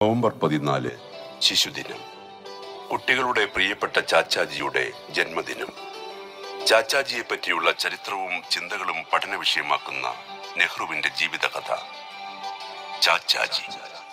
November പതിനാല് ശിശുദിനം കുട്ടികളുടെ പ്രിയപ്പെട്ട ചാച്ചാജിയുടെ ജന്മദിനം ചാച്ചാജിയെ പറ്റിയുള്ള ചരിത്രവും ചിന്തകളും പഠന വിഷയമാക്കുന്ന നെഹ്റുവിന്റെ ജീവിതകഥ ചാച്ചാജി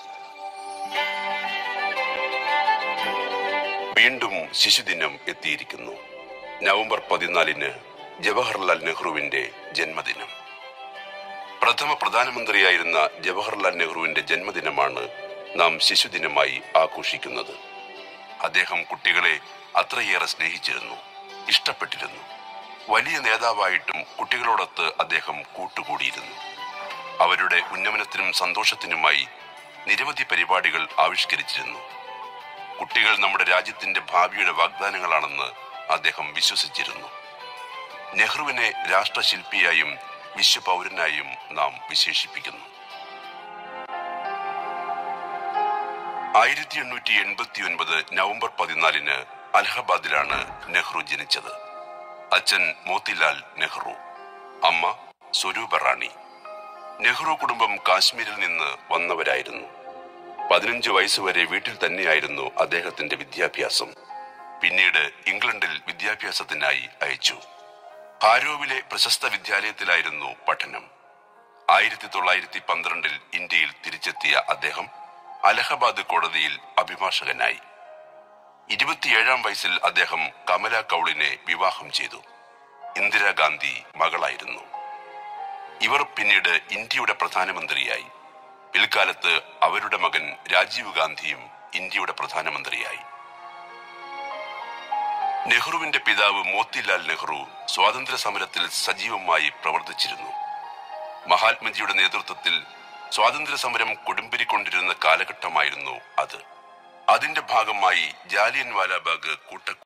വീണ്ടും ശിശുദിനം എത്തിയിരിക്കുന്നു നവംബർ പതിനാലിന് ജവഹർലാൽ നെഹ്റുവിന്റെ ജന്മദിനം പ്രഥമ പ്രധാനമന്ത്രിയായിരുന്ന ജവഹർലാൽ നെഹ്റുവിന്റെ ജന്മദിനമാണ് നാം ശിശുദിനമായി ആഘോഷിക്കുന്നത് അദ്ദേഹം കുട്ടികളെ അത്രയേറെ സ്നേഹിച്ചിരുന്നു ഇഷ്ടപ്പെട്ടിരുന്നു വലിയ നേതാവായിട്ടും കുട്ടികളോടൊത്ത് അദ്ദേഹം കൂട്ടുകൂടിയിരുന്നു അവരുടെ ഉന്നമനത്തിനും സന്തോഷത്തിനുമായി നിരവധി പരിപാടികൾ ആവിഷ്കരിച്ചിരുന്നു കുട്ടികൾ നമ്മുടെ രാജ്യത്തിന്റെ ഭാവിയുടെ വാഗ്ദാനങ്ങളാണെന്ന് അദ്ദേഹം വിശ്വസിച്ചിരുന്നു നെഹ്റുവിനെ രാഷ്ട്രശില്പിയായും വിശ്വപൗരനായും നാം വിശേഷിപ്പിക്കുന്നു ആയിരത്തി എണ്ണൂറ്റി എൺപത്തി ഒൻപത് നവംബർ പതിനാലിന് അലഹബാദിലാണ് നെഹ്റു ജനിച്ചത് അച്ഛൻ മോത്തിലാൽ നെഹ്റു അമ്മ സ്വരൂപ റാണി നെഹ്റു കുടുംബം കാശ്മീരിൽ നിന്ന് വന്നവരായിരുന്നു പതിനഞ്ച് വയസ്സുവരെ വീട്ടിൽ തന്നെയായിരുന്നു അദ്ദേഹത്തിന്റെ വിദ്യാഭ്യാസം പിന്നീട് ഇംഗ്ലണ്ടിൽ വിദ്യാഭ്യാസത്തിനായി അയച്ചു ഹാരോവിലെ പ്രശസ്ത വിദ്യാലയത്തിലായിരുന്നു പഠനം ആയിരത്തി തൊള്ളായിരത്തി പന്ത്രണ്ടിൽ ഇന്ത്യയിൽ തിരിച്ചെത്തിയ അദ്ദേഹം അലഹബാദ് കോടതിയിൽ അഭിഭാഷകനായി ഇരുപത്തിയേഴാം വയസ്സിൽ അദ്ദേഹം കമല കൗളിനെ വിവാഹം ചെയ്തു ഇന്ദിരാഗാന്ധി മകളായിരുന്നു ഇവർ പിന്നീട് ഇന്ത്യയുടെ പ്രധാനമന്ത്രിയായി പിൽക്കാലത്ത് അവരുടെ മകൻ രാജീവ് ഗാന്ധിയും ഇന്ത്യയുടെ പ്രധാനമന്ത്രിയായി നെഹ്റുവിന്റെ പിതാവ് മോത്തിലാൽ നെഹ്റു സ്വാതന്ത്ര്യ സമരത്തിൽ സജീവമായി പ്രവർത്തിച്ചിരുന്നു മഹാത്മജിയുടെ നേതൃത്വത്തിൽ സ്വാതന്ത്ര്യ സമരം കൊടുമ്പിരിക്കൊണ്ടിരുന്ന കാലഘട്ടമായിരുന്നു അത് അതിന്റെ ഭാഗമായി ജാലിയൻ വാലാബാഗ് കൂട്ട